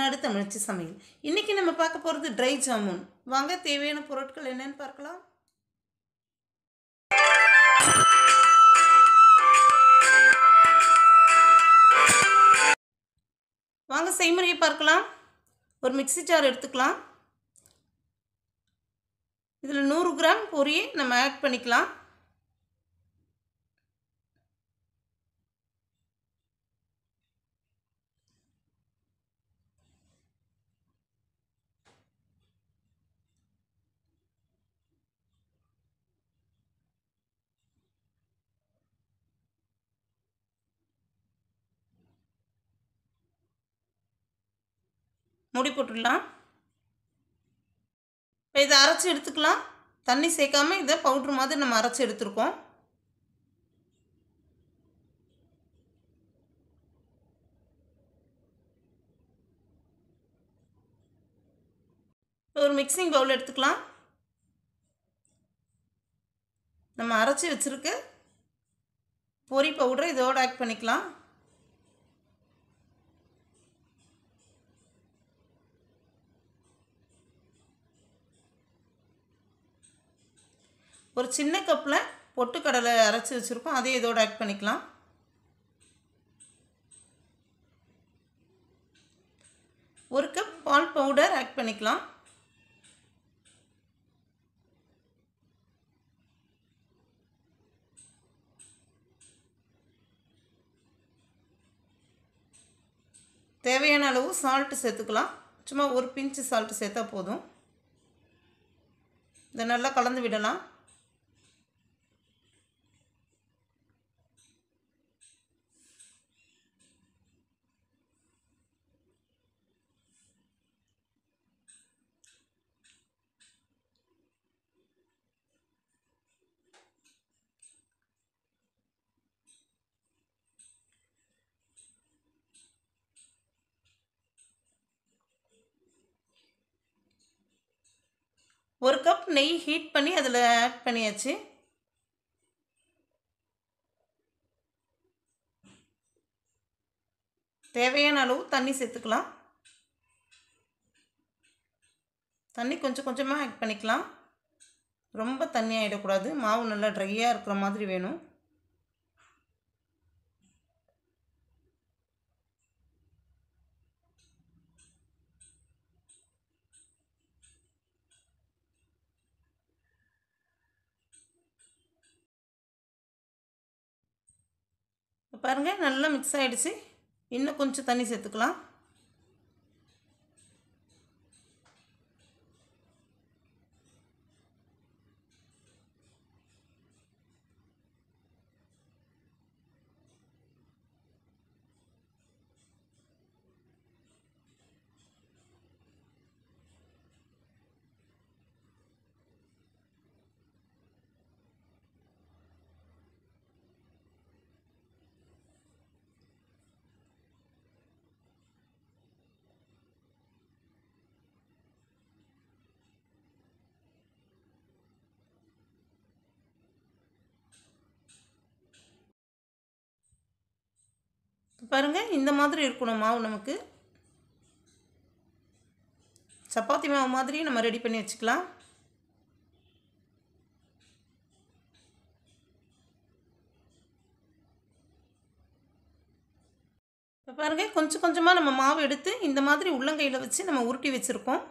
தமிழ்நாடு தமிழச்சி சமையல் இன்றைக்கி நம்ம பார்க்க போகிறது ட்ரை ஜாமுன் வாங்க தேவையான பொருட்கள் என்னன்னு பார்க்கலாம் வாங்க செய்முறையை பார்க்கலாம் ஒரு மிக்ஸி ஜார் எடுத்துக்கலாம் இதில் நூறு கிராம் பொரியை நம்ம ஆட் பண்ணிக்கலாம் மூடி போட்டுடலாம் இப்போ இதை அரைச்சி எடுத்துக்கலாம் தண்ணி சேர்க்காம இதை பவுட்ரு மாதிரி நம்ம அரைச்சி எடுத்துருக்கோம் ஒரு மிக்சிங் பவுல் எடுத்துக்கலாம் நம்ம அரைச்சி வச்சுருக்க பொரி பவுடரை இதோடு ஆட் பண்ணிக்கலாம் ஒரு சின்ன கப்பில் பொட்டுக்கடலை அரைச்சி வச்சுருக்கோம் அதையும் இதோடு ஆட் பண்ணிக்கலாம் ஒரு கப் பால் பவுடர் ஆட் பண்ணிக்கலாம் தேவையான அளவு சால்ட்டு சேர்த்துக்கலாம் சும்மா ஒரு பிஞ்சு சால்ட்டு சேர்த்தா போதும் இதை நல்லா கலந்து விடலாம் ஒரு கப் நெய் ஹீட் பண்ணி அதில் ஆட் பண்ணியாச்சு தேவையான அளவு தண்ணி சேர்த்துக்கலாம் தண்ணி கொஞ்சம் கொஞ்சமாக ஆட் பண்ணிக்கலாம் ரொம்ப தண்ணி ஆகிடக்கூடாது மாவு நல்லா ட்ரையாக இருக்கிற மாதிரி வேணும் பாருங்கள் நல்லா மிக்ஸ் ஆகிடுச்சு இன்னும் கொஞ்சம் தண்ணி சேர்த்துக்கலாம் பாருங்கள் இந்த மாதிரி இருக்கணும் மாவு நமக்கு சப்பாத்தி மாவு மாதிரி நம்ம ரெடி பண்ணி வச்சுக்கலாம் இப்போ பாருங்கள் கொஞ்சம் கொஞ்சமாக நம்ம மாவு எடுத்து இந்த மாதிரி உள்ளங்கையில் வச்சு நம்ம உருட்டி வச்சுருக்கோம்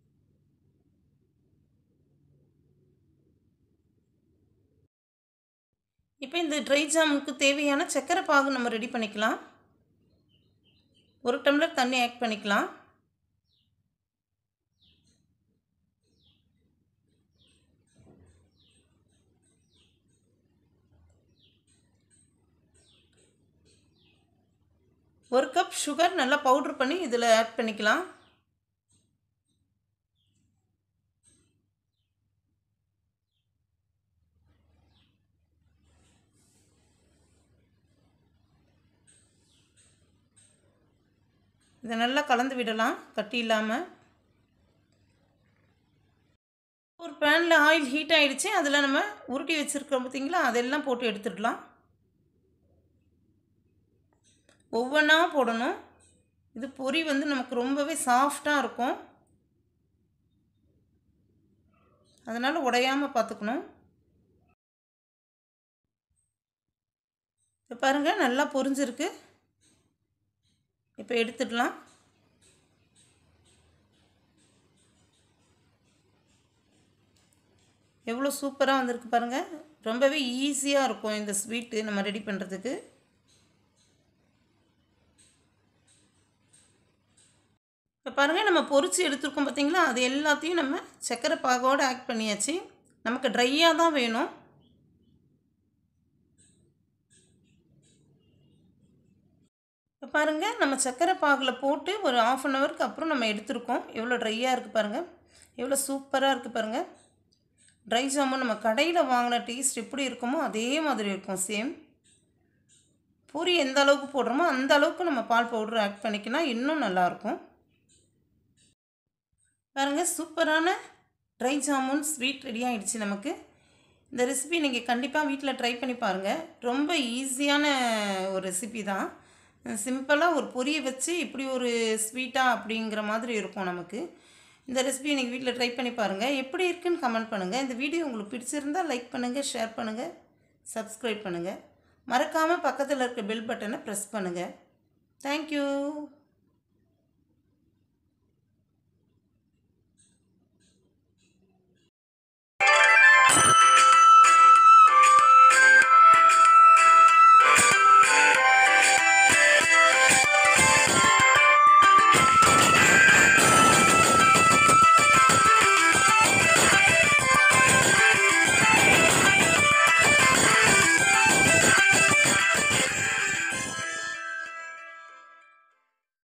இப்போ இந்த ட்ரை ஜாமுனுக்கு தேவையான சர்க்கரை பாகு நம்ம ரெடி பண்ணிக்கலாம் ஒரு டம்ளர் தண்ணி ஆட் பண்ணிக்கலாம் ஒரு கப் சுகர் நல்லா பவுட்ரு பண்ணி இதில் ஆட் பண்ணிக்கலாம் இதை நல்லா கலந்து விடலாம் கட்டி இல்லாமல் ஒரு பேனில் ஆயில் ஹீட் ஆகிடுச்சு அதில் நம்ம உருட்டி வச்சுருக்கோம் பார்த்தீங்களா அதெல்லாம் போட்டு எடுத்துடலாம் ஒவ்வொன்றா போடணும் இது பொரி வந்து நமக்கு ரொம்பவே சாஃப்டாக இருக்கும் அதனால் உடையாமல் பார்த்துக்கணும் இப்போ பாருங்கள் நல்லா பொரிஞ்சிருக்கு இப்போ எடுத்துடலாம் எவ்வளோ சூப்பராக வந்திருக்கு பாருங்கள் ரொம்பவே ஈஸியாக இருக்கும் இந்த ஸ்வீட்டு நம்ம ரெடி பண்ணுறதுக்கு இப்போ பாருங்கள் நம்ம பொரிச்சு எடுத்துருக்கோம் பார்த்தீங்களா அது எல்லாத்தையும் நம்ம சர்க்கரை பாகோடு ஆட் பண்ணியாச்சு நமக்கு ட்ரையாக தான் வேணும் இப்போ பாருங்கள் நம்ம சர்க்கரை பாகில் போட்டு ஒரு ஆஃப் அன் ஹவருக்கு அப்புறம் நம்ம எடுத்திருக்கோம் எவ்வளோ ட்ரையாக இருக்குது பாருங்கள் எவ்வளோ சூப்பராக இருக்குது பாருங்கள் ட்ரை ஜாமுன் நம்ம கடையில் வாங்கின டேஸ்ட் எப்படி இருக்குமோ அதே மாதிரி இருக்கும் சேம் பூரி எந்த அளவுக்கு போடுறோமோ அந்த அளவுக்கு நம்ம பால் பவுடர் ஆட் பண்ணிக்கினா இன்னும் நல்லாயிருக்கும் பாருங்கள் சூப்பரான ட்ரை ஜாமுன் ஸ்வீட் ரெடி ஆகிடுச்சு நமக்கு இந்த ரெசிபி நீங்கள் கண்டிப்பாக வீட்டில் ட்ரை பண்ணி பாருங்கள் ரொம்ப ஈஸியான ஒரு ரெசிபி தான் சிம்பிளாக ஒரு பொரியை வச்சு இப்படி ஒரு ஸ்வீட்டாக அப்படிங்கிற மாதிரி இருக்கும் நமக்கு இந்த ரெசிபி நீங்கள் வீட்டில் ட்ரை பண்ணி பாருங்கள் எப்படி இருக்குன்னு கமெண்ட் பண்ணுங்கள் இந்த வீடியோ உங்களுக்கு பிடிச்சிருந்தால் லைக் பண்ணுங்கள் ஷேர் பண்ணுங்கள் சப்ஸ்கிரைப் பண்ணுங்கள் மறக்காமல் பக்கத்தில் இருக்க பெல் பட்டனை ப்ரெஸ் பண்ணுங்கள் தேங்க்யூ